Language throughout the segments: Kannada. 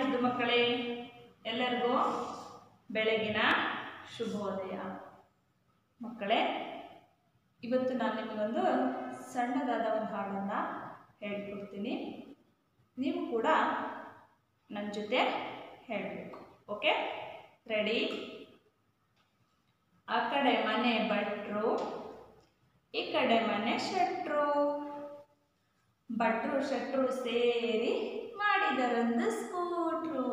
ಮುದ್ದು ಮಕ್ಕಳೇ ಎಲ್ಲರಿಗೂ ಬೆಳಗಿನ ಶುಭೋದಯ ಮಕ್ಕಳೇ ಇವತ್ತು ನಾನು ನಿಮಗೊಂದು ಸಣ್ಣದಾದ ಒಂದು ಹಾಡನ್ನು ಹೇಳ್ಕೊಡ್ತೀನಿ ನೀವು ಕೂಡ ನನ್ನ ಜೊತೆ ಹೇಳಬೇಕು ಓಕೆ ರೆಡಿ ಆ ಕಡೆ ಮನೆ ಭಟ್ರು ಈ ಕಡೆ ಮನೆ ಶೆಟ್ರು ಭಟ್ರು ಶೆಟ್ರು ಸೇರಿ ಮಾಡಿದರೊಂದು ಸ್ಕೂಟ್ರು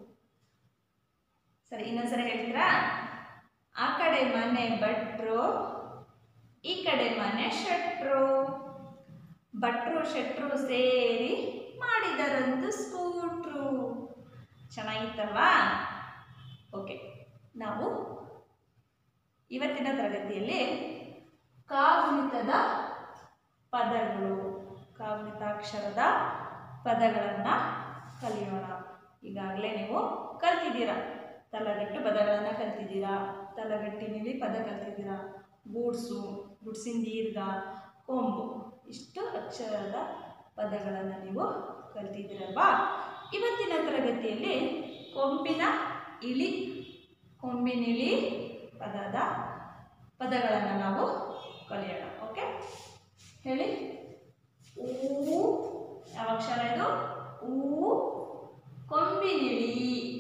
ಸರಿ ಇನ್ನೊಂದ್ಸರಿ ಹೇಳ್ತೀರಾ ಆ ಕಡೆ ಮನೆ ಭಟ್ರು ಈ ಕಡೆ ಮನೆ ಶೆಟ್ರು ಭಟ್ರು ಶೆಟ್ರು ಸೇರಿ ಮಾಡಿದರೊಂದು ಸ್ಕೂಟ್ರು ಚೆನ್ನಾಗಿತ್ತಲ್ವಾ ಓಕೆ ನಾವು ಇವತ್ತಿನ ತರಗತಿಯಲ್ಲಿ ಕಾಗುಣಿತದ ಪದಗಳು ಕಾಗುಣಿತಾಕ್ಷರದ ಪದಗಳನ್ನು ಕಲಿಯೋಣ ಈಗಾಗಲೇ ನೀವು ಕಲ್ತಿದ್ದೀರಾ ತಲಗಟ್ಟು ಪದಗಳನ್ನು ಕಲ್ತಿದ್ದೀರಾ ತಲಗಟ್ಟಿನಲ್ಲಿ ಪದ ಕಲ್ತಿದ್ದೀರಾ ಗೂಡ್ಸು ಗುಡ್ಸಿನ ದೀರ್ಘ ಕೊಂಬು ಇಷ್ಟು ಅಕ್ಷರದ ಪದಗಳನ್ನು ನೀವು ಕಲ್ತಿದ್ದೀರಲ್ವಾ ಇವತ್ತಿನ ತರಗತಿಯಲ್ಲಿ ಕೊಂಬಿನ ಇಳಿ ಕೊಂಬಿನಿಳಿ ಪದದ ಪದಗಳನ್ನು ನಾವು ಕಲಿಯೋಣ ಓಕೆ ಹೇಳಿ ಊ ಯಾವ ಅಕ್ಷರ ಇದು ಊ ಕೊಂಬಿನಿಳಿ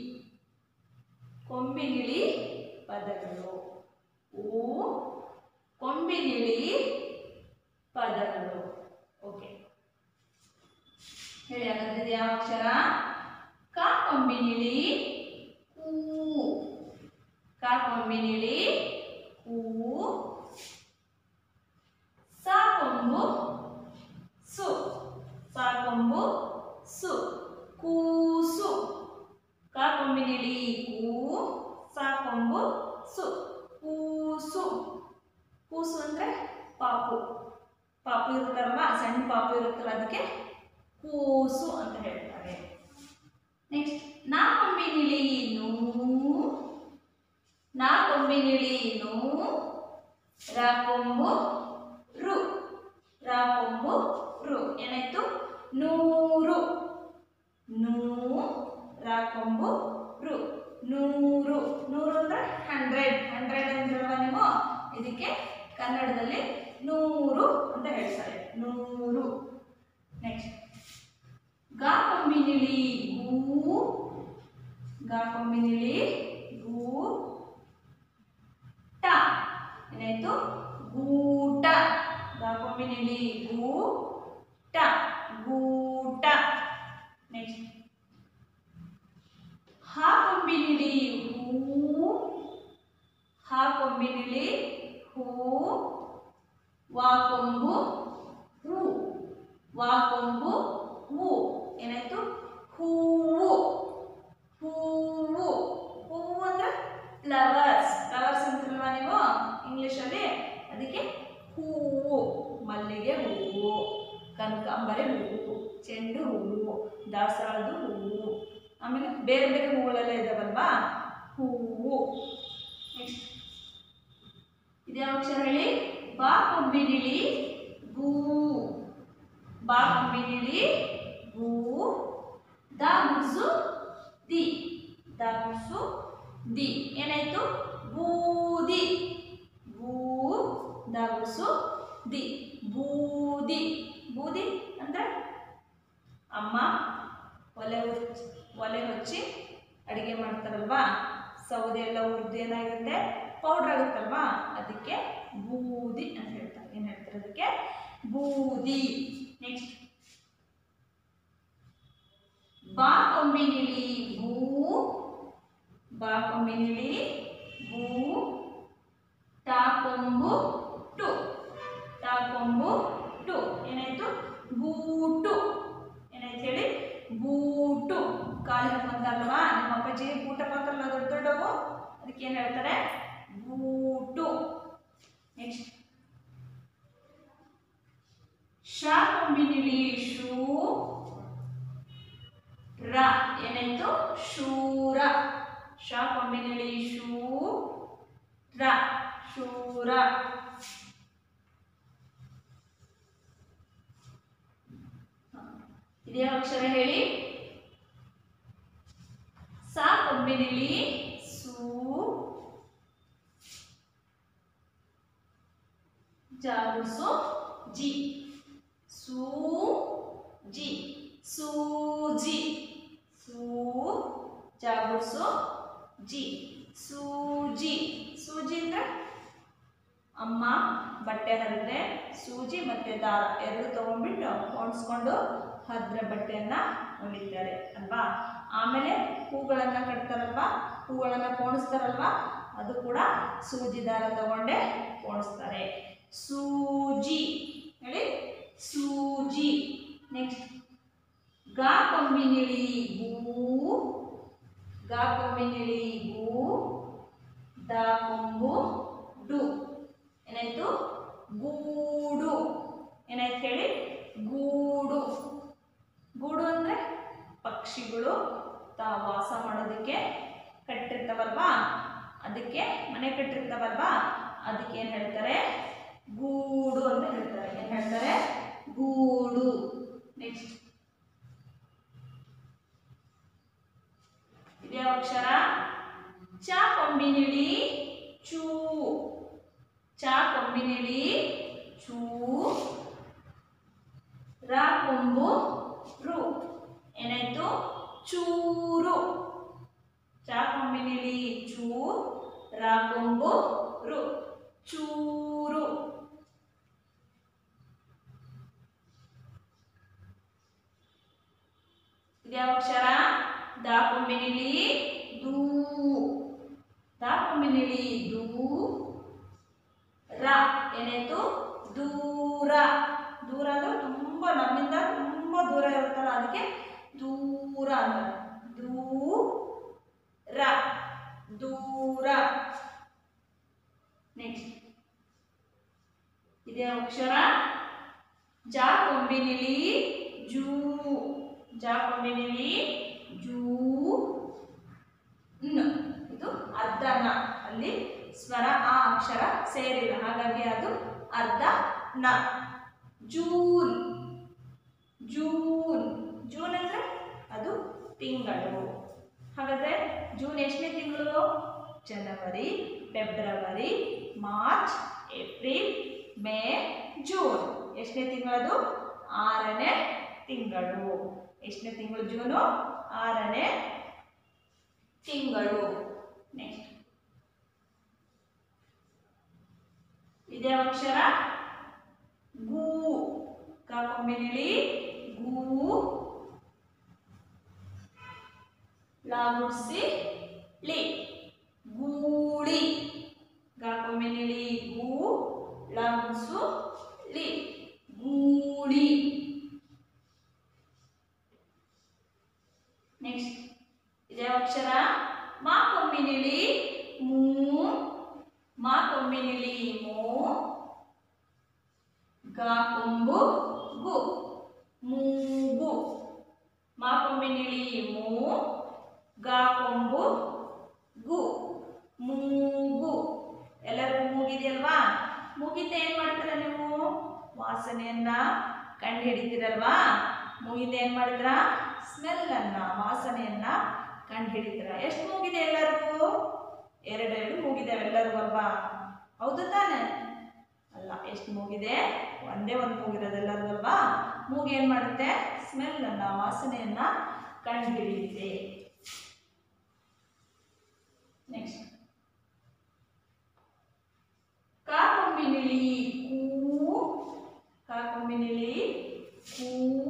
ಕೊಂಬಿನಿಳಿ ಪದಗಳು ಊ ಕೊಂಬಿನಿಳಿ ಪದಗಳು ಓಕೆ ಹೇಳಿ ಹಾಗಾದ್ರೆ ಇದು ಯಾವ ಅಕ್ಷರ ಕ ಕೊಂಬಿನಿಳಿ ಕೂ ಕ ಕೊಂಬಿನಿಳಿ ಕೂ ಸ ಕೊಂಬು ಸು ಸ ಕೊಂಬು ಸು ಕೂಸು ಕ ಕೊಂಬಿನಿಳಿ ಕೂ ಸ ಕೊಂಬು ಸು ಕೂಸು ಕೂಸು ಅಂದರೆ ಪಾಪು ಪಾಪು ಇರುತ್ತಲ್ವಾ ಸಣ್ಣ ಪಾಪು ಇರುತ್ತಲ್ಲ ಅದಕ್ಕೆ ಕೂಸು ಅಂತ ಹೇಳ್ತಾರೆ ನೆಕ್ಸ್ಟ್ ನಾ ಕೊಂಬಿನಿಳಿ ನೂ ನಾ ಕೊಂಬಿನಿಳಿ ನೂ ರಾ ಕೊಂಬು ರು ರಾ ಕೊಂಬು ರು ಏನಾಯ್ತು ನೂರು ನೂ ರಾ ಕೊಂಬು ರು ನೂರು ನೂರು ಅಂದ್ರೆ ಹಂಡ್ರೆಡ್ ಹಂಡ್ರೆಡ್ ಅಂದ್ರಲ್ವ ನೀವು ಇದಕ್ಕೆ ಕನ್ನಡದಲ್ಲಿ ನೂರು ಅಂತ ಹೇಳ್ತಾರೆ ನೂರು ನೆಕ್ಸ್ಟ್ ಗಾ ಕೊಂಬಿನಿಳಿ ಗೂ ಗಾ ಕೊಂಬಿನಿಳಿ ಗೂ ಟ ಏನಾಯ್ತು ಗೂಟ ಗಾ ಕೊಂಬಿನಿಳಿ ಗೂ ಟ ಗೂಟ ನೆಕ್ಸ್ಟ್ ಹಾ ಕೊಂಬಿನಿಳಿ ಹೂ ಹಾ ಕೊಂಬಿನಿಳಿ ಹೂ ವಾ ಕೊಂಬು ಹೂ ವಾ ಕೊಂಬು ಹೂ ಏನಾಯ್ತು ಹೂವು ಹೂವು ಹೂವು ಅಂದ್ರೆ ಫ್ಲವರ್ಸ್ ಫ್ಲವರ್ಸ್ ಅಂತಿಲ್ವಾ ನೀವು ಇಂಗ್ಲೀಷಲ್ಲಿ ಅದಕ್ಕೆ ಹೂವು ಮಲ್ಲಿಗೆ ಹೂವು ಕನಕಾಂಬರಿ ಹೂವು ಚೆಂಡು ಹೂವು ದಾಸವಾಳದ ಹೂವು ಆಮೇಲೆ ಬೇರೆ ಬೇರೆ ಹೂಗಳೆಲ್ಲ ಇದಾವಲ್ವಾ ಹೂವು ನೆಕ್ಸ್ಟ್ ಇದ್ಯಾವ ಅಕ್ಷರ ಹೇಳಿ ಬಾ ಕೊಂಬಿನಿಳಿ ಗೂ ಬಾ ಕೊಂಬಿನಿಳಿ ಗೂ ದ ಗುಡ್ಸು ದಿ ದ ಗುಡ್ಸು ದಿ ಏನಾಯ್ತು ಬೂದಿ ಬೂ ದ ಗುಡ್ಸು ದಿ ಬೂದಿ ಬೂದಿ ಅಂದ್ರೆ ಅಮ್ಮ ಒಲೆ ಉಚ್ಚಿ ಒಲೆ ಹಚ್ಚಿ ಅಡಿಗೆ ಮಾಡ್ತಾರಲ್ವಾ ಸೌದೆ ಎಲ್ಲ ಹುರಿದು ಏನಾಗುತ್ತೆ ಪೌಡ್ರ್ ಆಗುತ್ತಲ್ವಾ ಅದಕ್ಕೆ ಬೂದಿ ಅಂತ ಹೇಳ್ತಾರೆ ಏನು ಹೇಳ್ತಾರೆ ಅದಕ್ಕೆ ಬೂದಿ ನೆಕ್ಸ್ಟ್ ಬಾ ಕೊಂಬಿನಿಳಿ ಭೂ ಬಾ ಕೊಂಬಿನಿಳಿ ಭೂ ತಾ ಕೊಂಬು ಟು ತಾ ಕೊಂಬು ಟು ಏನಾಯ್ತು ಬೂಟು ಏನಾಯ್ತು ಹೇಳಿ ಬೂಟು ಕಾಲು ಹಾಕೊಂತಾರಲ್ವಾ ನಿಮ್ಮ ಅಪ್ಪಾಜಿ ಬೂಟ ಹಾಕೊಂತಾರಲ್ಲ ದೊಡ್ಡ ದೊಡ್ಡವು ಅದಕ್ಕೆ ಏನು ಹೇಳ್ತಾರೆ ಬೂಟು ನೆಕ್ಸ್ಟ್ ಶಾ ಕೊಂಬಿನಿಳಿ ಶೂ ರ ಏನಾಯ್ತು ಶೂರ ಶಾ ಕೊಂಬಿನಿಳಿ ಶೂ ರ ಶೂರ ಇದೇ ಅಕ್ಷರ ಹೇಳಿ ಸಾ ಕೊಂಬಿನಿಳಿ ಸೂ ಜಾಗುಡ್ಸು ಜಿ ಸೂ ಜಿ ಸೂಜಿ ಸೂ ಜಾಗುಡ್ಸು ಜಿ ಸೂಜಿ ಸೂಜಿ ಅಂದ್ರೆ ಅಮ್ಮ ಬಟ್ಟೆ ಹರಿದ್ರೆ ಸೂಜಿ ಮತ್ತೆ ದಾರ ಎರಡು ತಗೊಂಡ್ಬಿಟ್ಟು ಹೊಂಡಿಸ್ಕೊಂಡು ಹರಿದ್ರೆ ಬಟ್ಟೆಯನ್ನ ಹೊಲಿತಾರೆ ಅಲ್ವಾ ಆಮೇಲೆ ಹೂಗಳನ್ನ ಕಟ್ತಾರಲ್ವಾ ಹೂಗಳನ್ನ ಪೋಣಿಸ್ತಾರಲ್ವಾ ಅದು ಕೂಡ ಸೂಜಿ ದಾರ ತಗೊಂಡೆ ಪೋಣಿಸ್ತಾರೆ ಸೂಜಿ ಹೇಳಿ ಸೂಜಿ ನೆಕ್ಸ್ಟ್ ಗಾ ಕೊಂಬಿನಿಳಿ ಗೂ ಗಾ ಕೊಂಬಿನಿಳಿ ಗೂ ದಾ ಕೊಂಬು ಡು ಏನಾಯ್ತು ಗೂಡು ಏನಾಯ್ತು ಹೇಳಿ ಗೂಡು ಗೂಡು ಅಂದ್ರೆ ಪಕ್ಷಿಗಳು ತಾ ವಾಸ ಮಾಡೋದಕ್ಕೆ ಕಟ್ಟಿರ್ತಾವಲ್ವಾ ಅದಕ್ಕೆ ಮನೆ ಕಟ್ಟಿರ್ತಾವಲ್ವಾ ಅದಕ್ಕೆ ಏನು ಹೇಳ್ತಾರೆ ಗೂಡು ಅಂತ ಹೇಳ್ತಾರೆ ಏನು ಹೇಳ್ತಾರೆ ಗೂಡು ನೆಕ್ಸ್ಟ್ ಇದ್ಯಾವ ಅಕ್ಷರ ಚ ಕೊಂಬಿನಿಳಿ ಚೂ ಚ ಕೊಂಬಿನಿಳಿ ಚೂ ರ ಕೊಂಬು ರು ಏನಾಯ್ತು ಚೂರು ಚ ಕೊಂಬಿನಿಳಿ ಚೂ ರ ಕೊಂಬು ರು ಚೂರು ಇದ್ಯಾವ ಅಕ್ಷರ ದ ಕೊಂಬಿನಿಳಿ ದೂ ದ ಕೊಂಬಿನಿಳಿ ದೂ ರ ಏನಾಯ್ತು ದೂರ ದೂರ ಅಂದ್ರೆ ತುಂಬ ನಮ್ಮಿಂದ ತುಂಬ ದೂರ ಇರುತ್ತಲ್ಲ ಅದಕ್ಕೆ ದೂರ ಅಂತಾರೆ ದೂರ ದೂರ ನೆಕ್ಸ್ಟ್ ಇದೇ ಅಕ್ಷರ ಜಾ ಕೊಂಬಿನಿಲಿ ಜೂ ಜಾ ಕೊಂಬಿನಿಲಿ ಜೂ ನ್ ಇದು ಅರ್ಧನ ಅಲ್ಲಿ ಸ್ವರ ಆ ಅಕ್ಷರ ಸೇರಿಲ್ಲ ಹಾಗಾಗಿ ಅದು ಅರ್ಧ ನ ಜೂನ್ ಜೂನ್ ಜೂನ್ ಅಂದ್ರೆ ಅದು ತಿಂಗಳು ಹಾಗಾದ್ರೆ ಜೂನ್ ಎಷ್ಟನೇ ತಿಂಗಳು ಜನವರಿ ಫೆಬ್ರವರಿ ಮಾರ್ಚ್ ಏಪ್ರಿಲ್ ಮೇ ಜೂನ್ ಎಷ್ಟನೇ ತಿಂಗಳದು ಆರನೇ ತಿಂಗಳು ಎಷ್ಟನೇ ತಿಂಗಳು ಜೂನು ಆರನೇ ತಿಂಗಳು ನೆಕ್ಸ್ಟ್ ಇದೇ ಅಕ್ಷರ ಗೂ ಕಾಕೊಂಬಿನಿಳಿ ಗೂ ಲಾಗುಡ್ಸಿ ಳಿ ಗೂಳಿ ಗಾಕೊಂಬಿನಿಳಿ ಗೂ ಲಾಗುಡ್ಸು ಳಿ ಗೂಳಿ ನೆಕ್ಸ್ಟ್ ಇದೇ ಅಕ್ಷರ ಮಾ ಕೊಂಬಿನಿಳಿ ಮೂ ಮಾ ಕೊಂಬಿನಿಳಿ ಮೂ ಗಾ ಕೊಂಬು ಗು ಮೂಗು ಮಾ ಕೊಂಬಿನಿಳಿ ಮೂ ಗಾ ಕೊಂಬು ಗು ಮೂಗು ಎಲ್ಲರಿಗೂ ಮೂಗಿದೆಯಲ್ವಾ ಮೂಗಿಂದ ಏನ್ ಮಾಡ್ತೀರ ನೀವು ವಾಸನೆಯನ್ನ ಕಂಡು ಹಿಡಿತೀರಲ್ವಾ ಮೂಗಿಂದ ಏನ್ ಮಾಡಿದ್ರ ಸ್ಮೆಲ್ ಅನ್ನ ವಾಸನೆಯನ್ನ ಕಂಡು ಹಿಡಿತೀರ ಎಷ್ಟು ಮೂಗಿದೆ ಎಲ್ಲರಿಗೂ ಎರಡೆರಡು ಮೂಗಿದಾವೆ ಎಲ್ಲರಿಗೂ ಅಲ್ವಾ ಹೌದು ತಾನೆ ಅಲ್ಲ ಎಷ್ಟು ಮೂಗಿದೆ ಒಂದೇ ಒಂದು ಮೂಗಿರೋದು ಎಲ್ಲರಿಗೂ ಅಲ್ವಾ ಮೂಗು ಏನ್ ಮಾಡುತ್ತೆ ಸ್ಮೆಲ್ ಅನ್ನ ವಾಸನೆಯನ್ನ ಕಂಡು ಹಿಡಿಯುತ್ತೆ ನೆಕ್ಸ್ಟ್ ಕಾಕೊಂಬಿನಿಳಿ ಕೂ ಕಾಕೊಂಬಿನಿಳಿ ಕೂ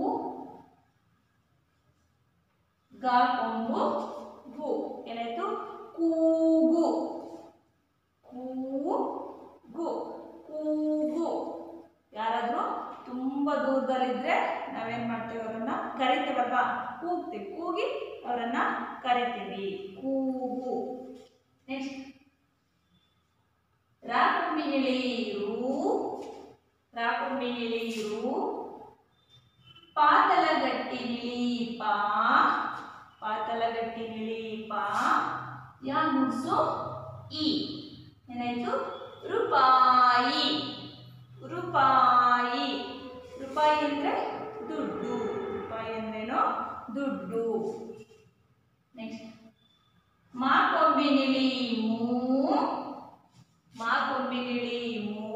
ಗಾ ಕೊಂಬು ಗು ಏನಾಯ್ತು ಕೂಗು ಕೂಗು ಕೂಗು ಯಾರಾದ್ರೂ ತುಂಬಾ ದೂರದಲ್ಲಿದ್ರೆ ನಾವೇನ್ ಮಾಡ್ತೀವಿ ಅವರನ್ನ ಕರಿತೀವಲ್ವಾ ಕೂಗ್ತೀವಿ ಕೂಗಿ ಅವರನ್ನ ಕರಿತೀವಿ ಕೂಗು ನೆಕ್ಸ್ಟ್ ರಾಕುಂಬಿನಿಳಿರು ರಾಕುಂಬಿನಿಳಿರು ಪಾತಲಗಟ್ಟಿನಿಳಿ ಪಾ ಪಾತಲಗಟ್ಟಿನಿಳಿ ಪಾ ಯಾ ಮುಡ್ಸು ಈ ಏನಾಯ್ತು ರೂಪಾಯಿ ರೂಪಾಯಿ ರೂಪಾಯಿ ಅಂದ್ರೆ ದುಡ್ಡು ರೂಪಾಯಿ ಅಂದ್ರೇನು ದುಡ್ಡು ನೆಕ್ಸ್ಟ್ ಮೂ ಮಾ ಕೊಂಬಿನಿಳಿ ಮೂ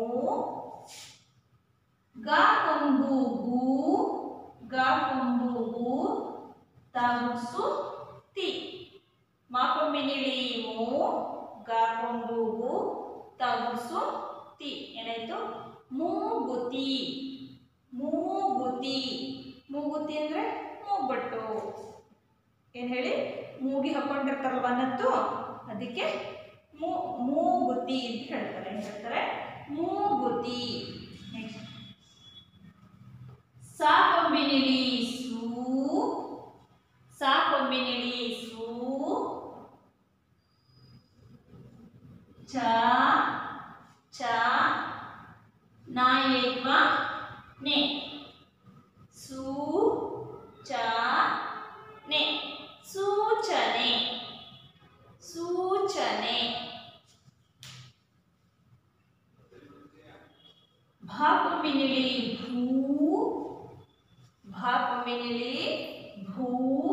ಗ ಕೊಂಬು ಗು ಗ ಕೊಂಬು ಗು ತಾಗುಡ್ಸು ತಿ ಮಾ ಕೊಂಬಿನಿಳಿ ಮೂ ಗ ಕೊಂಬು ಗು ತಾಗುಡ್ಸು ತಿ ಏನಾಯ್ತು ಮೂಗುತಿ ಮೂಗುತಿ ಮೂಗುತಿ ಅಂದ್ರೆ ಮೂಗ್ಬಟ್ಟು ಏನ್ ಹೇಳಿ ಮೂಗಿ ಹಾಕೊಂಡಿರ್ತಾರಲ್ವ ಅನ್ನತ್ತು ಅದಕ್ಕೆ ಮೂ ಮೂಗುತಿ ಅಂತ ಹೇಳ್ತಾರೆ ಏನ್ ಹೇಳ್ತಾರೆ ಮೂಗುತಿ ನೆಕ್ಸ್ಟ್ ಸಾ ಕೊಂಬಿನಿಳಿ ಸೂ ಸಾ ಕೊಂಬಿನಿಳಿ ಸೂ ಚ ಚ ನಾಯೇತ್ವ ನೆ ಸೂ ಚ ನೆ ಸೂಚನೆ ಸೂಚನೆ ಭಾ ಕೊಂಬಿನಿಳಿ ಭೂ ಭಾ ಕೊಂಬಿನಿಳಿ ಭೂ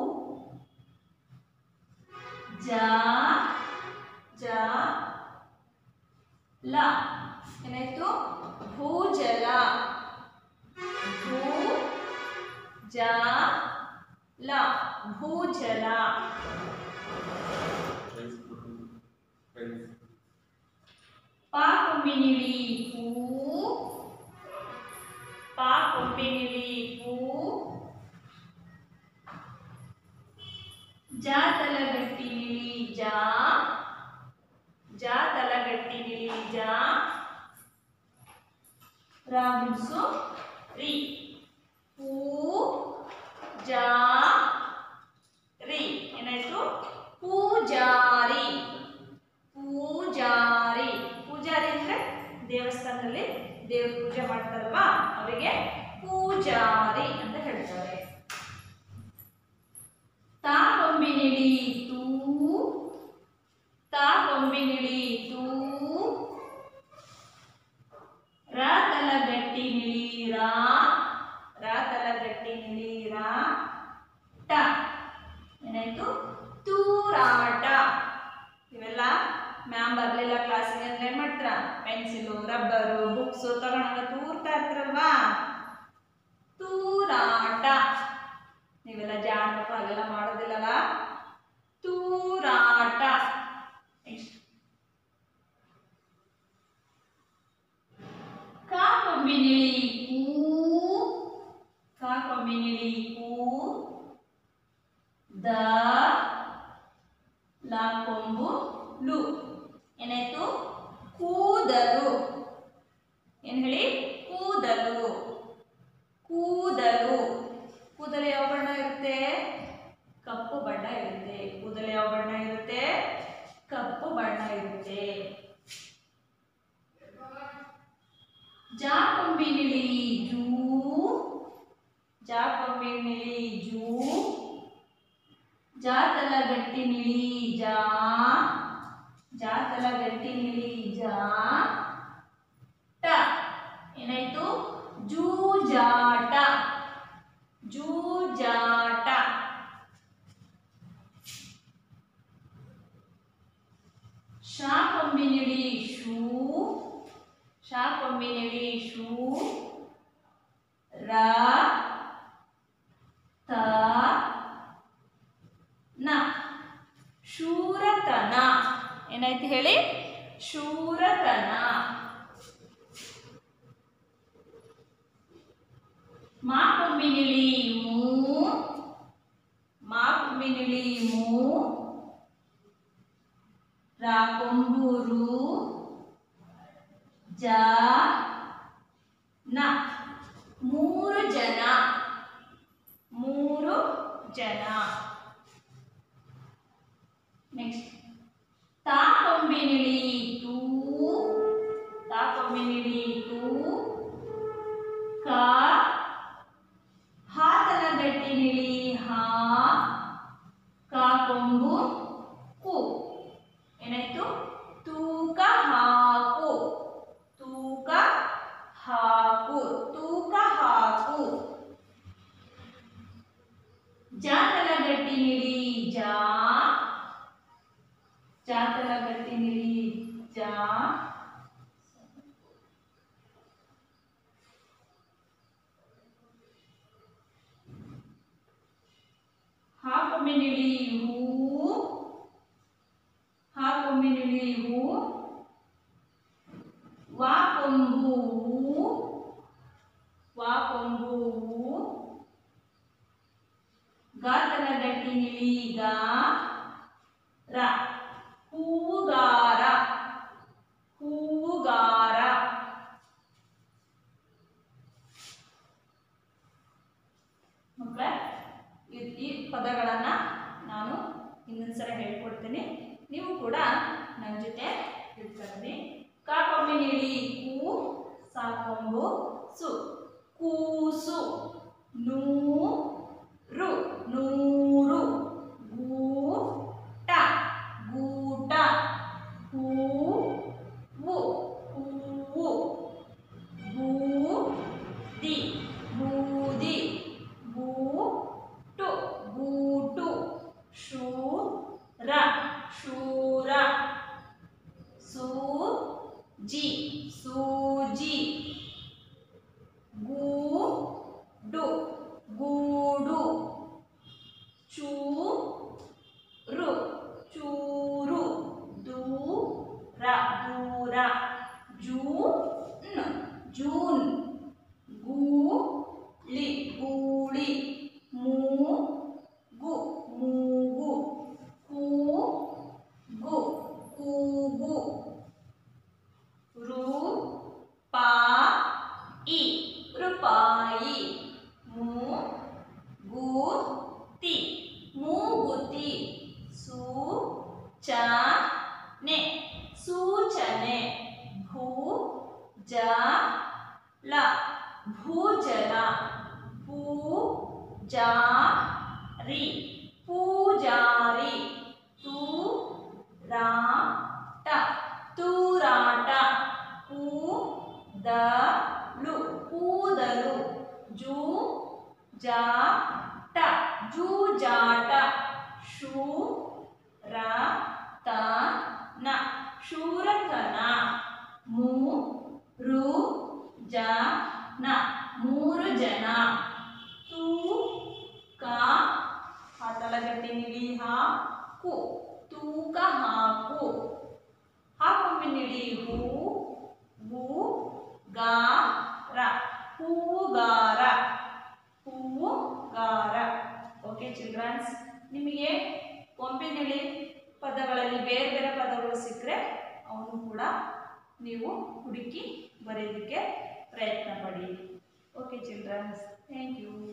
ಜ ಜ ಲ ಏನಾಯ್ತು ಭೂಜಲ ಭೂ ಜ ಲ ಭೂಜಲ ಪಾ ಕೊಂಬಿನಿಳಿ ಪೂ ಪಾ ಕೊಂಬಿನಿಳಿ ಪೂ ಜಾ ತಲಗಟ್ಟಿ ನಿಳಿ ಜಾ ಜಾ ತಲಗಟ್ಟಿ ನಿಳಿ ಜಾ ರಾಮಸು ರಿ ಪೂ ಜಾ ರಿ ಏನಾಯ್ತು ಪೂಜಾರಿ ಪೂಜಾರಿ ಪೂಜಾರಿ ಅಂದ್ರೆ ದೇವಸ್ಥಾನದಲ್ಲಿ ದೇವ್ರ ಪೂಜೆ ಮಾಡ್ತಾರಲ್ವಾ ಅವರಿಗೆ ಪೂಜಾರಿ ಅಂತ ಹೇಳ್ತಾರೆ ತಾ ಕೊಂಬಿನಿಳಿ ತೂ ತಾ ಕೊಂಬಿನಿಳಿ ತೂ ರಾ ತಲಗಟ್ಟಿ ನಿಳಿ ರಾ ರಾ ತಲಗಟ್ಟಿ ನಿಳಿ ರಾ ಟ ಏನಾಯ್ತು ತೂರಾಟ ಇವೆಲ್ಲ ಮ್ಯಾಮ್ ಬರಲಿಲ್ಲ ಕ್ಲಾಸಿಗೆ ಅಂದ್ರೆ ಏನ್ ಮಾಡ್ತೀರಾ ಪೆನ್ಸಿಲು ರಬ್ಬರು ಬುಕ್ಸು ತಗೊಂಡಾಗ ತೂರ್ತಾ ಇರ್ತೀರಲ್ವಾ ತೂರಾಟ ನೀವೆಲ್ಲ ಜಾಣ ಮಕ್ಕಳು ಹಾಗೆಲ್ಲ ಮಾಡೋದಿಲ್ಲಲ್ಲ ತೂರಾಟ ನೆಕ್ಸ್ಟ್ ಕಾ ಕೊಂಬಿನಿಳಿ ಕೂ ಕಾ ಕೊಂಬಿನಿಳಿ ಕೂ ದ ಲಾ ಕೊಂಬು ಲು ಏನಾಯ್ತು ಕೂದಲು ಏನ್ ಹೇಳಿ ಕೂದಲು ಕೂದಲು ಕೂದಲು ಯಾವ ಬಣ್ಣ ಇರುತ್ತೆ ಕಪ್ಪು ಬಣ್ಣ ಇರುತ್ತೆ ಕೂದಲು ಯಾವ ಬಣ್ಣ ಇರುತ್ತೆ ಕಪ್ಪು ಬಣ್ಣ ಇರುತ್ತೆ ಜಾ ಕೊಂಬಿನಿಳಿ ಜೂ ಜಾ ಕೊಂಬಿನಿಳಿ ಜೂ ಜಾತಲ ಗಟ್ಟಿ ನಿಳಿ ಜಾ ಜಾತಲ ಗಟ್ಟಿ ನಿಳಿ ಜಾ ಟ ಏನಾಯ್ತು ಜೂಜಾಟ ಜೂಜಾಟ ಶಾ ಕೊಂಬಿನಿಳಿ ಶೂ ಶಾ ಕೊಂಬಿನಿಳಿ ಶೂ ರ ತ ನ ಶೂರತನ ಏನಾಯ್ತು ಹೇಳಿ ಶೂರತನ ಮಾ ಕೊಂಬಿನಿಳಿ ಮೂ ಮಾ ಕೊಂಬಿನಿಳಿ ಮೂ ರಾ ಕೊಂಬೂರು ಜ ನ ಮೂರು ಜನ ಮೂರು ಜನ ನೆಕ್ಸ್ಟ್ ತಾ ಕೊಂಬಿನಿಳಿ ತೂ ತಾ ಕೊಂಬಿನಿಳಿ ತೂ ಕ ಹಾತಲ ಗಟ್ಟಿನಿಳಿ ಹಾ ಕಾ ಕೊಂಬು ಕು ಏನಾಯ್ತು ತೂಕ ಹಾಕು ತೂಕ ಹಾಕು ತೂಕ ಹಾಕು ಜಾತಲ ಗಟ್ಟಿ ನಿಳಿ ಜಾ ಜಾತಲ ಗಟ್ಟಿ ನಿಳಿ ಕೊಂಬಿನಿಳಿ ಹೂ ಹ ಕೊಂಬಿನಿಳಿ ಹೂ ವಾ ಕೊಂಬು ಹೂ ವಾ ಕೊಂಬು ಹೂ ಗಾತನ ಗಟ್ಟಿ ನಿಳೀಗ ರ ಹೂವುಗಾರ ಹೂವುಗಾರ ಮಕ್ಕಳೇ ಈ- ಈ ಪದಗಳನ್ನ ನಾನು ಇನ್ನೊಂದ್ಸಲ ಹೇಳ್ಕೊಡ್ತೀನಿ ನೀವು ಕೂಡ ನನ್ನ ಜೊತೆ ತಿಳ್ಕೊಂಡ್ರಿ ಕಾಕೊಂಬಿ ನೀಡಿ ಕೂ ಸಾಕೊಂಬು ಸು ಕೂಸು ನೂರು ನೂರು ಗೂಟ ಗೂಟ ಹೂವು ಹೂವು ಬೂದಿ ಬೂದಿ ಬೂಟು ಬೂಟು ಶೂರ ಶೂರ ಸೂಜಿ ಸೂಜಿ ಗೂಡು ಗೂಡು ಚೂರು ಚೂರು ದೂರ ದೂರ ಜೂನ್ ಜೂನ್ ಗೂಳಿ ಗೂಳಿ ಮೂಗು ಮೂಗು ಕೂಗು ಕೂಗು ರೂಪಾಯಿ ರೂಪಾಯಿ ಮೂಗುತಿ ಮೂಗುತಿ ಸೂಚನೆ ಸೂಚನೆ ಭೂಜಲ ಭೂಜಲ ಪೂಜಾರಿ ಪೂಜಾರಿ ತೂರಾಟ ತೂರಾಟ ಕೂದಲು ಕೂದಲು ಜೂಜಾಟ ಜೂಜಾಟ ಶೂರತನ ಶೂರತನ ಮೂರು ಜನ ಮೂರು ಜನ ತೂಕ ತಲಗಟ್ಟಿ ನಿಳಿ ಹಾಕು ತೂಕ ಹಾಕು ಹಾಕೊಂಬಿ ನಿಳಿ ಹೂ ಹೂ ಗಾರ ಹೂವುಗಾರ ಹೂವುಗಾರ ಓಕೆ ಚಿಲ್ಡ್ರನ್ಸ್ ನಿಮಗೆ ಕೊಂಬಿನಿಳಿ ಪದಗಳಲ್ಲಿ ಬೇರೆ ಬೇರೆ ಪದಗಳು ಸಿಕ್ಕರೆ ಅವನು ಕೂಡ ನೀವು ಹುಡುಕಿ ಬರೆಯೋದಕ್ಕೆ ಪ್ರಯತ್ನ ಪಡಿ ಓಕೆ ಚಿಲ್ಡ್ರನ್ಸ್ ಥ್ಯಾಂಕ್ ಯು